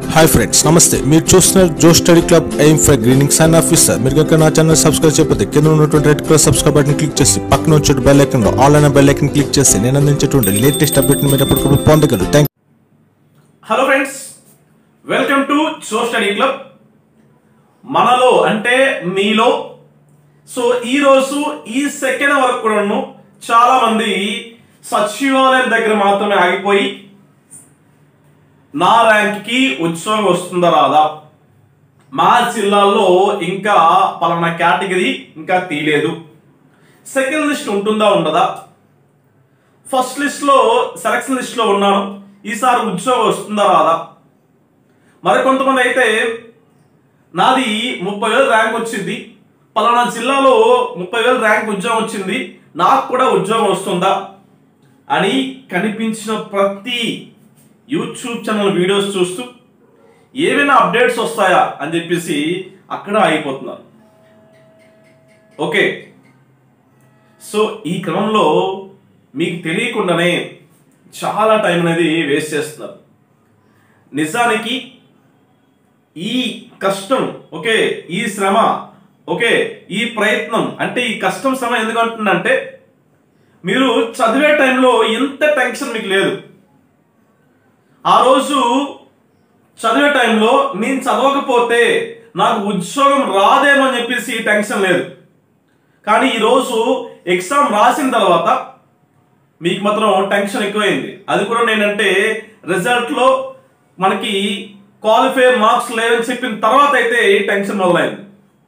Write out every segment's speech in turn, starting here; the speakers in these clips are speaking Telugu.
హాయ్ ఫ్రెండ్స్ నమస్తే మీరు చూస్తున్నారు జో స్టడీ క్లబ్ ఎయిమ్ ఫర్ గ్రీనింగ్ సైన్ ఆఫీసర్ మీరు కనుక నా ఛానల్ సబ్స్క్రైబ్ చేయకపోతే కింద ఉన్నటువంటి red colour subscribe button click చేసి పక్కన వచ్చే బెల్ ఐకన్ లో ఆల్ అనే బెల్ ఐకన్ క్లిక్ చేసి నేను అందించేటువంటి లేటెస్ట్ అప్డేట్ మీరు ఎప్పటికప్పుడు పొందగలరు thank hello friends welcome to show study club మనలో అంటే మీలో సో ఈ రోజు ఈ సెకండ్ వరకు కూడాను చాలా మంది సచివాలయం దగ్గర మాత్రమే ఆగిపోయి నా ర్యాంక్ కి ఉద్యోగం వస్తుందా రాదా మా జిల్లాలో ఇంకా పలానా కేటగిరీ ఇంకా తీయలేదు సెకండ్ లిస్ట్ ఉంటుందా ఉండదా ఫస్ట్ లిస్ట్ లో సెలక్షన్ లిస్ట్ లో ఉన్నాను ఈసారి ఉద్యోగం వస్తుందా రాదా మరి కొంతమంది అయితే నాది ముప్పై వేలు ర్యాంక్ వచ్చింది పలానా జిల్లాలో ముప్పై వేలు ర్యాంక్ ఉద్యోగం వచ్చింది నాకు కూడా ఉద్యోగం వస్తుందా అని కనిపించిన ప్రతి యూట్యూబ్ ఛానల్ వీడియోస్ చూస్తూ ఏమైనా అప్డేట్స్ వస్తాయా అని చెప్పేసి అక్కడ ఆగిపోతున్నారు ఓకే సో ఈ క్రమంలో మీకు తెలియకుండానే చాలా టైం అనేది వేస్ట్ చేస్తున్నారు నిజానికి ఈ కష్టం ఓకే ఈ శ్రమ ఓకే ఈ ప్రయత్నం అంటే ఈ కష్టం శ్రమ ఎందుకు అంటుందంటే మీరు చదివే టైంలో ఎంత టెన్షన్ మీకు లేదు ఆ రోజు చదివే టైంలో నేను చదవకపోతే నాకు ఉద్యోగం రాదేమో అని చెప్పేసి టెన్షన్ లేదు కానీ ఈరోజు ఎగ్జామ్ రాసిన తర్వాత మీకు మాత్రం టెన్షన్ ఎక్కువైంది అది కూడా నేనంటే రిజల్ట్లో మనకి క్వాలిఫైర్ మార్క్స్ లేవని చెప్పిన తర్వాత అయితే టెన్షన్ మొదలైంది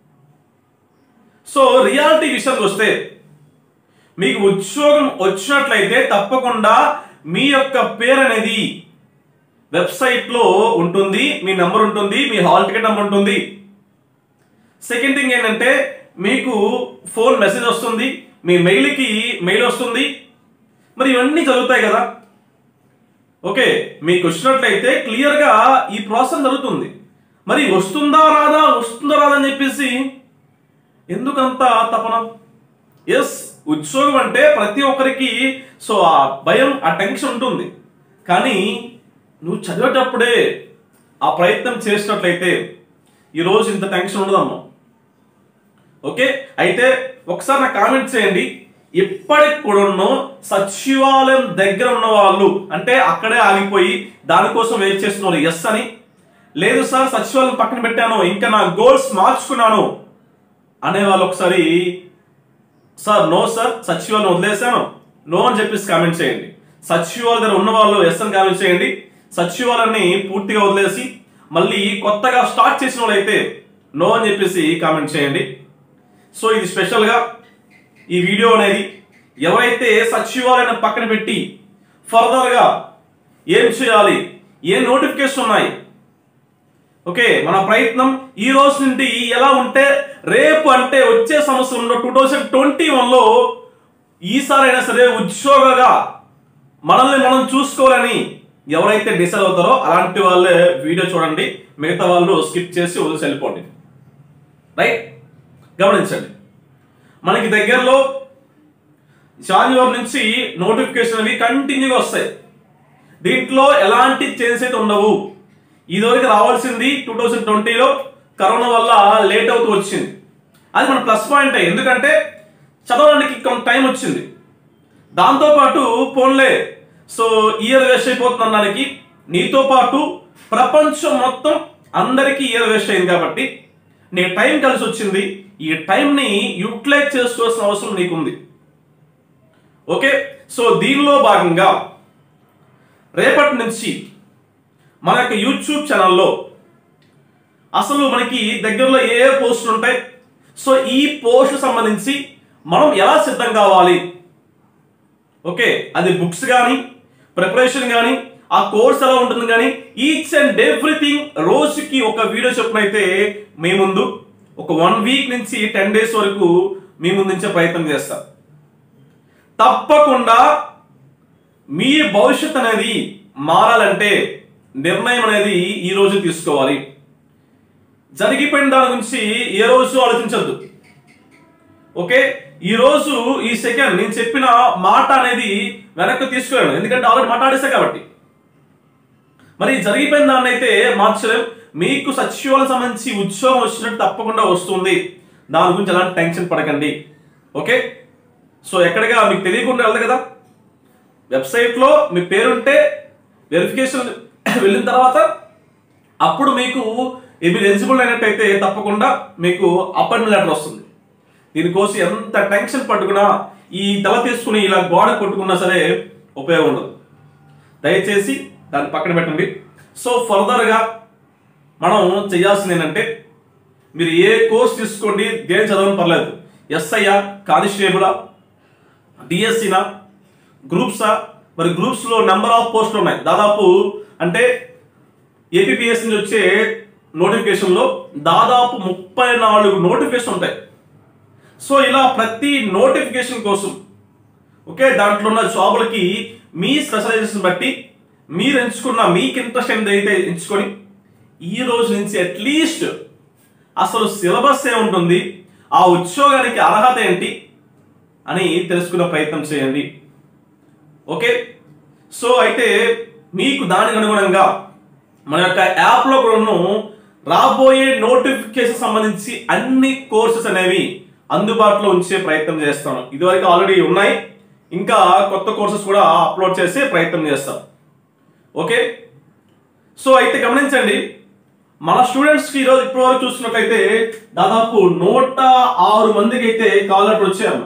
సో రియాలిటీ విషయానికి వస్తే మీకు ఉద్యోగం వచ్చినట్లయితే తప్పకుండా మీ యొక్క పేరు అనేది వెబ్సైట్లో ఉంటుంది మీ నెంబర్ ఉంటుంది మీ హాల్ టికెట్ నెంబర్ ఉంటుంది సెకండ్ థింగ్ ఏంటంటే మీకు ఫోన్ మెసేజ్ వస్తుంది మీ మెయిల్కి మెయిల్ వస్తుంది మరి ఇవన్నీ జరుగుతాయి కదా ఓకే మీకు వచ్చినట్లయితే క్లియర్గా ఈ ప్రాసెస్ జరుగుతుంది మరి వస్తుందా రాదా వస్తుందా రాదా అని చెప్పేసి ఎందుకంత తపన ఎస్ ఉద్యోగం అంటే ప్రతి ఒక్కరికి సో ఆ భయం ఆ టెన్షన్ ఉంటుంది కానీ నువ్వు చదివేటప్పుడే ఆ ప్రయత్నం చేసినట్లయితే ఈరోజు ఇంత టెన్షన్ ఉండదమ్మా ఓకే అయితే ఒకసారి నాకు కామెంట్ చేయండి ఇప్పటికి కూడాను సచివాలయం దగ్గర ఉన్న వాళ్ళు అంటే అక్కడే ఆగిపోయి దానికోసం వెయిట్ చేస్తున్నారు ఎస్ అని లేదు సార్ సచివాలయం పక్కన పెట్టాను ఇంకా నా గోల్స్ మార్చుకున్నాను అనే వాళ్ళు ఒకసారి సార్ నో సార్ సచివాలయం వదిలేశాను నో అని చెప్పేసి కామెంట్ చేయండి సచివాలయం దగ్గర ఉన్న వాళ్ళు ఎస్ అని కామెంట్ చేయండి సచివాలయాన్ని పూర్తిగా వదిలేసి మళ్ళీ కొత్తగా స్టార్ట్ చేసిన వాళ్ళు అయితే నో అని చెప్పేసి కామెంట్ చేయండి సో ఇది స్పెషల్గా ఈ వీడియో అనేది ఎవరైతే సచివాలయాన్ని పక్కన పెట్టి ఫర్దర్గా ఏం చేయాలి ఏ నోటిఫికేషన్ ఉన్నాయి ఓకే మన ప్రయత్నం ఈ రోజు నుండి ఎలా ఉంటే రేపు అంటే వచ్చే సంవత్సరంలో టూ థౌజండ్ ట్వంటీ వన్లో ఈసారైనా సరే ఉద్యోగగా మనల్ని మనం చూసుకోవాలని ఎవరైతే డిసైడ్ అవుతారో అలాంటి వాళ్ళే వీడియో చూడండి మిగతా వాళ్ళు స్కిప్ చేసి వదిలేసి వెళ్ళిపోండి రైట్ గమనించండి మనకి దగ్గరలో జాన్యువరి నుంచి నోటిఫికేషన్ అవి కంటిన్యూగా వస్తాయి దీంట్లో ఎలాంటి చేంజెస్ అయితే ఉండవు ఇదివరకు రావాల్సింది టూ థౌజండ్ ట్వంటీలో కరోనా వల్ల లేట్ అవుతూ వచ్చింది అది మన ప్లస్ పాయింట్ ఎందుకంటే చదవడానికి కొంత టైం వచ్చింది దాంతోపాటు ఫోన్లే సో ఇయర్ వేస్ట్ అయిపోతుంది అనడానికి నీతో పాటు ప్రపంచం మొత్తం అందరికీ ఇయర్ వేస్ట్ అయింది కాబట్టి నీ టైం కలిసి వచ్చింది ఈ టైంని యూటిలైజ్ చేసుకోవాల్సిన అవసరం నీకుంది ఓకే సో దీనిలో భాగంగా రేపటి నుంచి మన యొక్క యూట్యూబ్ ఛానల్లో అసలు మనకి దగ్గరలో ఏ ఏ పోస్టులు ఉంటాయి సో ఈ పోస్టు సంబంధించి మనం ఎలా సిద్ధం కావాలి ఓకే అది బుక్స్ కానీ ప్రిపరేషన్ కానీ ఆ కోర్స్ ఎలా ఉంటుంది కానీ ఈచ్ అండ్ ఎవ్రీథింగ్ రోజుకి ఒక వీడియో చొప్పునైతే మీ ముందు ఒక వన్ వీక్ నుంచి టెన్ డేస్ వరకు మీ ముందుంచే ప్రయత్నం చేస్తా తప్పకుండా మీ భవిష్యత్ అనేది మారాలంటే నిర్ణయం అనేది ఈ రోజు తీసుకోవాలి జరిగిపోయిన దాని గురించి ఏ రోజు ఆలోచించద్దు ఓకే ఈ రోజు ఈ సెకండ్ నేను చెప్పిన మాట అనేది వెనక్కి తీసుకురాను ఎందుకంటే ఆల్రెడీ మాట్లాడేసా కాబట్టి మరి జరిగిపోయిన దాన్ని అయితే మార్చలేం మీకు సచివాలయం సంబంధించి ఉద్యోగం వచ్చినట్టు తప్పకుండా వస్తుంది దాని గురించి ఎలాంటి టెన్షన్ పడకండి ఓకే సో ఎక్కడిగా మీకు తెలియకుండా వెళ్ళదు కదా వెబ్సైట్లో మీ పేరుంటే వెరిఫికేషన్ వెళ్ళిన తర్వాత అప్పుడు మీకు మీరు ఎలిజిబుల్ అయినట్టయితే తప్పకుండా మీకు అపాయింట్మెంట్ లెటర్ వస్తుంది దీనికోసం ఎంత టెన్షన్ పట్టుకున్నా ఈ తల తీసుకుని ఇలా గోడ కొట్టుకున్నా సరే ఉపయోగం ఉండదు దయచేసి దాన్ని పక్కన పెట్టండి సో ఫర్దర్గా మనం చేయాల్సింది ఏంటంటే మీరు ఏ కోర్స్ తీసుకోండి దేని చదవని పర్లేదు ఎస్ఐయా కానిస్టేబులా డిఎస్సినా గ్రూప్సా మరి గ్రూప్స్లో నెంబర్ ఆఫ్ పోస్టులు ఉన్నాయి దాదాపు అంటే ఏపీపీఎస్ నుంచి వచ్చే నోటిఫికేషన్లో దాదాపు ముప్పై నాలుగు నోటిఫికేషన్ ఉంటాయి సో ఇలా ప్రతి నోటిఫికేషన్ కోసం ఓకే దాంట్లో ఉన్న జాబులకి మీ స్పెషలైజేషన్ బట్టి మీరు ఎంచుకున్న మీకు ఇంట్రెస్ట్ ఏదైతే ఎంచుకొని ఈ రోజు నుంచి అట్లీస్ట్ అసలు సిలబస్ ఏముంటుంది ఆ ఉద్యోగానికి అర్హత ఏంటి అని తెలుసుకునే ప్రయత్నం చేయండి ఓకే సో అయితే మీకు దానికి అనుగుణంగా మన యొక్క యాప్లో కూడాను రాబోయే నోటిఫికేషన్ సంబంధించి అన్ని కోర్సెస్ అనేవి అందుబాటులో ఉంచే ప్రయత్నం చేస్తాను ఇదివరకు ఆల్రెడీ ఉన్నాయి ఇంకా కొత్త కోర్సెస్ కూడా అప్లోడ్ చేసే ప్రయత్నం చేస్తాం ఓకే సో అయితే గమనించండి మన స్టూడెంట్స్కి ఈరోజు ఇప్పటి వరకు చూసినట్లయితే దాదాపు నూట ఆరు మందికి అయితే కాల్ లెటర్ వచ్చాము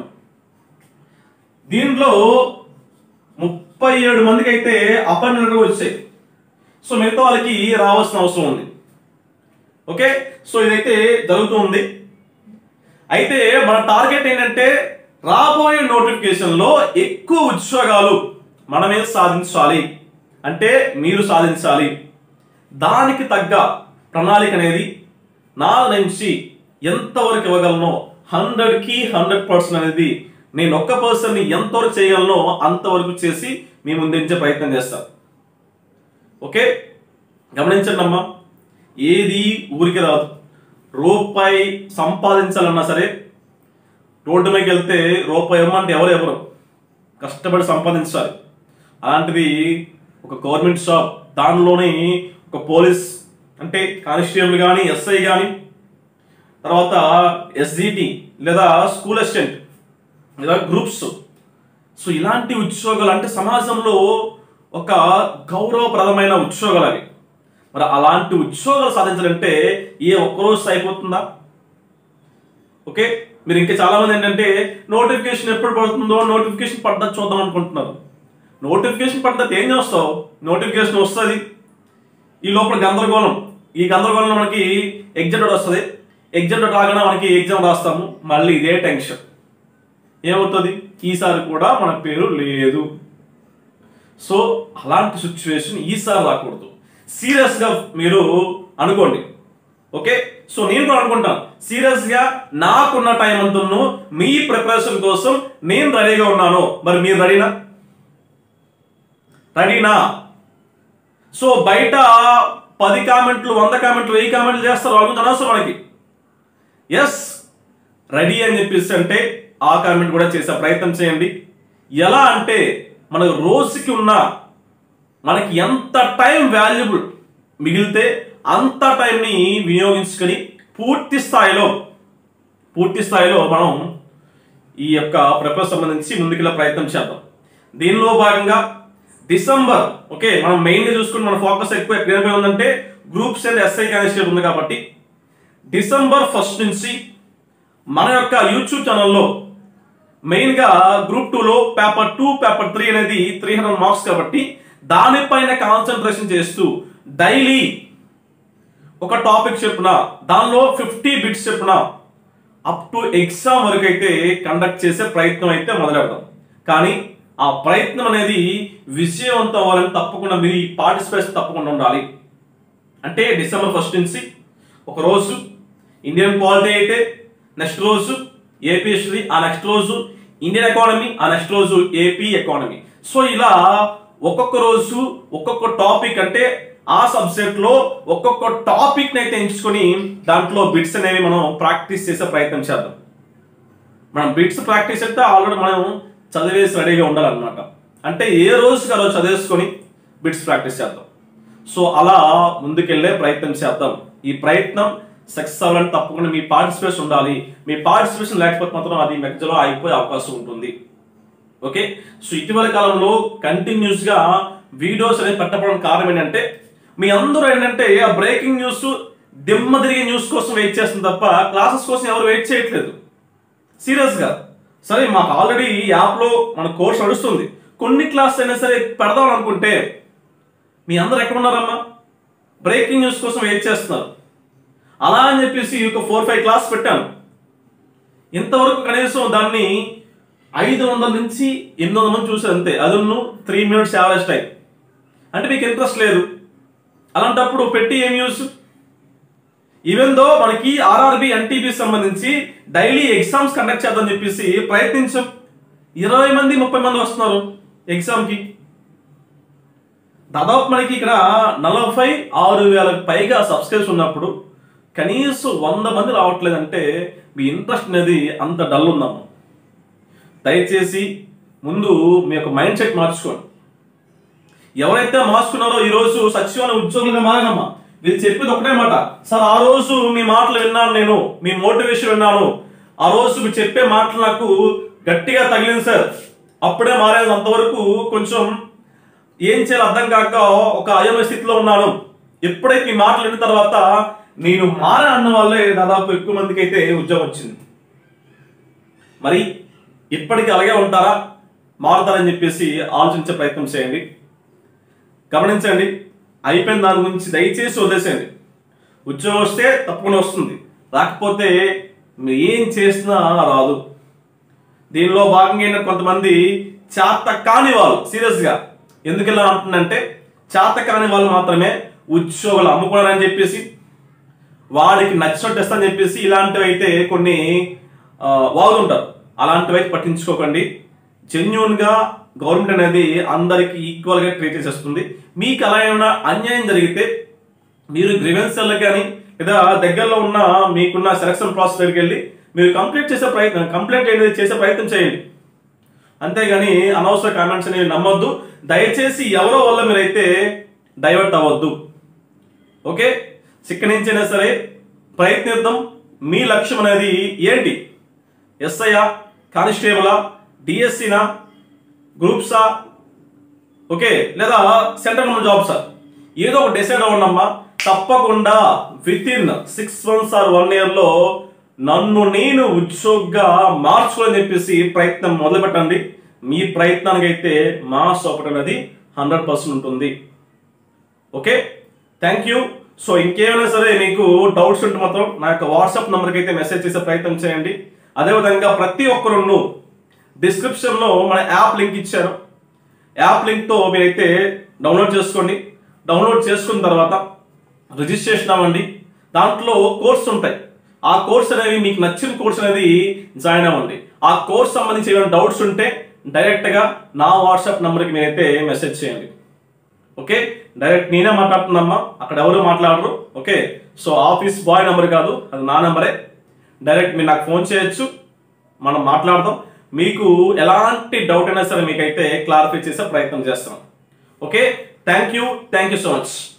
దీంట్లో ముప్పై ఏడు మందికి అయితే అపాయింట్మెంట్ వచ్చాయి సో మిగతా వాళ్ళకి రావాల్సిన అవసరం ఉంది ఓకే సో ఇదైతే జరుగుతుంది అయితే మన టార్గెట్ ఏంటంటే రాబోయే నోటిఫికేషన్లో ఎక్కువ ఉద్యోగాలు మనమే సాధించాలి అంటే మీరు సాధించాలి దానికి తగ్గ ప్రణాళిక అనేది నా నుంచి ఎంతవరకు ఇవ్వగలనో హండ్రెడ్కి హండ్రెడ్ పర్సెంట్ అనేది నేను ఒక్క పర్సన్ని ఎంతవరకు చేయగలనో అంతవరకు చేసి మీ ముందుంచే ప్రయత్నం చేస్తాను ఓకే గమనించండి అమ్మా ఏది ఊరికి రాదు రూపాయి సంపాదించాలన్నా సరే రోడ్డు మీదకి వెళ్తే రూపాయి ఇవ్వమంటే ఎవరు ఎవరు కష్టపడి సంపాదించాలి అలాంటిది ఒక గవర్నమెంట్ షాప్ దానిలోని ఒక పోలీస్ అంటే కానిస్టేబుల్ కానీ ఎస్ఐ కానీ తర్వాత ఎస్జిటి లేదా స్కూల్ అసిస్టెంట్ లేదా గ్రూప్స్ సో ఇలాంటి ఉద్యోగాలు అంటే సమాజంలో ఒక గౌరవప్రదమైన ఉద్యోగాలు అవి మరి అలాంటి ఉద్యోగాలు సాధించాలంటే ఏ ఒక్కరోజు అయిపోతుందా ఓకే మీరు ఇంకా చాలా మంది ఏంటంటే నోటిఫికేషన్ ఎప్పుడు పడుతుందో నోటిఫికేషన్ పడ్డా చూద్దాం అనుకుంటున్నారు నోటిఫికేషన్ పడ్డది ఏం చేస్తావు నోటిఫికేషన్ వస్తుంది ఈ లోపల గందరగోళం ఈ గందరగోళంలో మనకి ఎగ్జామ్ డేట్ వస్తుంది ఎగ్జామ్ డేట్ రాగానే మనకి ఎగ్జామ్ రాస్తాము మళ్ళీ ఇదే టెన్షన్ ఏమవుతుంది ఈసారి కూడా మన పేరు లేదు సో అలాంటి సిచ్యువేషన్ ఈసారి రాకూడదు సీరియస్గా మీరు అనుకోండి ఓకే సో నేను కూడా అనుకుంటాను సీరియస్గా నాకున్న టైం అంతను మీ ప్రిపరేషన్ కోసం నేను రెడీగా ఉన్నాను మరి మీరు రెడీనా రెడీనా సో బయట పది కామెంట్లు వంద కామెంట్లు వెయ్యి కామెంట్లు చేస్తారు వాళ్ళ గురించి అనవసరం మనకి ఎస్ రెడీ అని చెప్పేసి అంటే ఆ కామెంట్ కూడా చేసే ప్రయత్నం చేయండి ఎలా అంటే మనకు రోజుకి ఉన్న మనకి ఎంత టైం వాల్యుబుల్ మిగిలితే అంత టైంని వినియోగించుకొని పూర్తి స్థాయిలో పూర్తి స్థాయిలో మనం ఈ యొక్క ప్రిపేర్ సంబంధించి ముందుకెళ్ళే ప్రయత్నం చేద్దాం దీనిలో భాగంగా డిసెంబర్ ఓకే మనం మెయిన్గా చూసుకుని మన ఫోకస్ ఎక్కువ ఎక్కడ ఏమైపోయి ఉందంటే గ్రూప్స్ అండ్ ఎస్ఐ కానిస్టేబుల్ ఉంది కాబట్టి డిసెంబర్ ఫస్ట్ నుంచి మన యొక్క యూట్యూబ్ ఛానల్లో మెయిన్గా గ్రూప్ టూలో పేపర్ టూ పేపర్ త్రీ అనేది త్రీ హండ్రెడ్ మార్క్స్ కాబట్టి దానిపైన కాన్సన్ట్రేషన్ చేస్తూ డైలీ ఒక టాపిక్ చెప్పిన దానిలో ఫిఫ్టీ బిట్స్ చెప్పిన అప్ టు ఎగ్జామ్ వరకు అయితే కండక్ట్ చేసే ప్రయత్నం అయితే మొదలెడదాం కానీ ఆ ప్రయత్నం అనేది విజయవంతం అవ్వాలని తప్పకుండా మీరు ఈ పార్టిసిపేషన్ తప్పకుండా ఉండాలి అంటే డిసెంబర్ ఫస్ట్ నుంచి ఒక రోజు ఇండియన్ పాలిటీ అయితే నెక్స్ట్ రోజు ఏపీ హిస్టరీ ఆ నెక్స్ట్ రోజు ఇండియన్ ఎకానమీ ఆ నెక్స్ట్ రోజు ఏపీ ఎకానమీ సో ఇలా ఒక్కొక్క రోజు ఒక్కొక్క టాపిక్ అంటే ఆ సబ్జెక్ట్ లో ఒక్కొక్క టాపిక్ అయితే ఎంచుకొని దాంట్లో బిట్స్ అనేవి మనం ప్రాక్టీస్ చేసే ప్రయత్నం చేద్దాం మనం బిట్స్ ప్రాక్టీస్ అయితే ఆల్రెడీ మనం చదివేసి రెడీగా ఉండాలన్నమాట అంటే ఏ రోజుకి ఆ రోజు చదివేసుకొని బిట్స్ ప్రాక్టీస్ చేద్దాం సో అలా ముందుకెళ్లే ప్రయత్నం చేద్దాం ఈ ప్రయత్నం సక్సెస్ అవ్వాలని తప్పకుండా మీ పార్టిసిపేషన్ ఉండాలి మీ పార్టిసిపేషన్ లేకపోతే మాత్రం అది మధ్యలో ఆగిపోయే అవకాశం ఉంటుంది ఓకే సో ఇటీవల కాలంలో కంటిన్యూస్ గా వీడియోస్ అనేది పెట్టడం కారణం ఏంటంటే మీ అందరూ ఏంటంటే ఆ బ్రేకింగ్ న్యూస్ దిమ్మ తిరిగే న్యూస్ కోసం వెయిట్ చేస్తుంది తప్ప క్లాసెస్ కోసం ఎవరు వెయిట్ చేయట్లేదు సీరియస్ గా సరే మాకు ఆల్రెడీ యాప్ లో మన కోర్స్ నడుస్తుంది కొన్ని క్లాస్ అయినా సరే పెడదాం అనుకుంటే మీ అందరు ఎక్కడ ఉన్నారమ్మా బ్రేకింగ్ న్యూస్ కోసం వెయిట్ చేస్తున్నారు అలా అని చెప్పేసి ఒక ఫోర్ ఫైవ్ క్లాస్ పెట్టాను ఇంతవరకు కనీసం దాన్ని ఐదు వందల నుంచి ఎనిమిది వందల మంది చూసారు అంతే అది త్రీ మినిట్స్ యావరేజ్ టైం అంటే మీకు ఇంట్రెస్ట్ లేదు అలాంటప్పుడు పెట్టి ఏం యూస్ ఈవెన్ దో మనకి ఆర్ఆర్బి ఎన్టీబీ సంబంధించి డైలీ ఎగ్జామ్స్ కండక్ట్ చేద్దాం చెప్పేసి ప్రయత్నించాం ఇరవై మంది ముప్పై మంది వస్తున్నారు ఎగ్జామ్కి దాదాపు మనకి ఇక్కడ నలభై ఆరు వేలకు పైగా సబ్స్క్రైబ్స్ ఉన్నప్పుడు కనీసం వంద మంది రావట్లేదంటే మీ ఇంట్రెస్ట్ అనేది అంత డల్ ఉందమ్మా దయచేసి ముందు మీ యొక్క మైండ్ సెట్ మార్చుకోండి ఎవరైతే మార్చుకున్నారో ఈ రోజు సచివాలయ ఉద్యోగులుగా మారనమ్మా వీళ్ళు చెప్పేది ఒకటే మాట సార్ ఆ రోజు మీ మాటలు విన్నాను నేను మీ మోటివేషన్ విన్నాను ఆ రోజు మీరు చెప్పే మాటలు నాకు గట్టిగా తగిలింది సార్ అప్పుడే మారేది అంతవరకు కొంచెం ఏం చేయాలో అర్థం కాక ఒక అయోమయ స్థితిలో ఉన్నాను ఎప్పుడైతే మీ మాటలు విన్న తర్వాత నేను మారా అన్న వాళ్ళే దాదాపు ఎక్కువ మందికి అయితే ఉద్యోగం వచ్చింది మరి ఇప్పటికీ అలాగే ఉంటారా మారుతారని చెప్పేసి ఆలోచించే ప్రయత్నం చేయండి గమనించండి అయిపోయిన దాని గురించి దయచేసి వదిలేసేయండి ఉద్యోగం వస్తే తప్పకుండా వస్తుంది రాకపోతే మీరు ఏం చేసినా రాదు దీనిలో భాగంగా ఏంటంటే కొంతమంది చేత కాని వాళ్ళు సీరియస్గా ఎందుకు ఇలా అంటుందంటే చేత కాని వాళ్ళు మాత్రమే ఉద్యోగులు అమ్ముకున్నారని చెప్పేసి వాడికి నచ్చినట్టు ఇస్తా అని చెప్పేసి ఇలాంటివి అయితే కొన్ని ఆ, వాగుతుంటారు అలాంటివి అయితే పట్టించుకోకండి జెన్యున్ గా గవర్నమెంట్ అనేది అందరికి ఈక్వల్ గా ట్రీట్ చేసేస్తుంది మీకు అలా ఏమైనా అన్యాయం జరిగితే మీరు గ్రివెన్సల్ కానీ లేదా దగ్గరలో ఉన్న మీకున్న సెలక్షన్ ప్రాసెస్ దగ్గరికి వెళ్ళి మీరు కంప్లీట్ చేసే ప్రయత్నం కంప్లైంట్ అనేది చేసే ప్రయత్నం చేయండి అంతేగాని అనవసర కామెంట్స్ అనేవి నమ్మొద్దు దయచేసి ఎవరో వల్ల మీరైతే డైవర్ట్ అవ్వద్దు ఓకే ఇక్కడి నుంచైనా సరే ప్రయత్నిద్దాం మీ లక్ష్యం అనేది ఏంటి ఎస్ఐయా కానిస్టేబులా డిఎస్సీనా గ్రూప్సా ఓకే లేదా సెంట్రల్ గవర్నమెంట్ జాబ్సా ఏదో ఒక డిసైడ్ అవ్వండమ్మా తప్పకుండా with in six months or one year లో నన్ను నేను ఉద్యోగంగా మార్చుకోవాలని చెప్పేసి ప్రయత్నం మొదలు పెట్టండి మీ ప్రయత్నానికి అయితే మా సపోర్ట్ అనేది హండ్రెడ్ పర్సెంట్ ఉంటుంది ఓకే థ్యాంక్ యూ సో ఇంకేమైనా సరే మీకు డౌట్స్ ఉంటే మాత్రం నా యొక్క వాట్సాప్ నెంబర్కి అయితే మెసేజ్ చేసే ప్రయత్నం చేయండి అదేవిధంగా ప్రతి ఒక్కరును డిస్క్రిప్షన్లో మన యాప్ లింక్ ఇచ్చారు యాప్ లింక్తో మీరైతే డౌన్లోడ్ చేసుకోండి డౌన్లోడ్ చేసుకున్న తర్వాత రిజిస్ట్రేషన్ అవ్వండి దాంట్లో కోర్స్ ఉంటాయి ఆ కోర్స్ అనేవి మీకు నచ్చిన కోర్స్ అనేది జాయిన్ అవ్వండి ఆ కోర్స్ సంబంధించి ఏమైనా డౌట్స్ ఉంటే డైరెక్ట్గా నా వాట్సాప్ నెంబర్కి మీరైతే మెసేజ్ చేయండి ఓకే డైరెక్ట్ నేనే మాట్లాడుతున్నామ్మా అక్కడ ఎవరు మాట్లాడరు okay so office boy number కాదు అది నా నెంబరే డైరెక్ట్ మీరు నాకు ఫోన్ చేయొచ్చు మనం మాట్లాడదాం మీకు ఎలాంటి డౌట్ అయినా సరే మీకైతే క్లారిఫై చేసే ప్రయత్నం చేస్తాం okay thank you thank you so much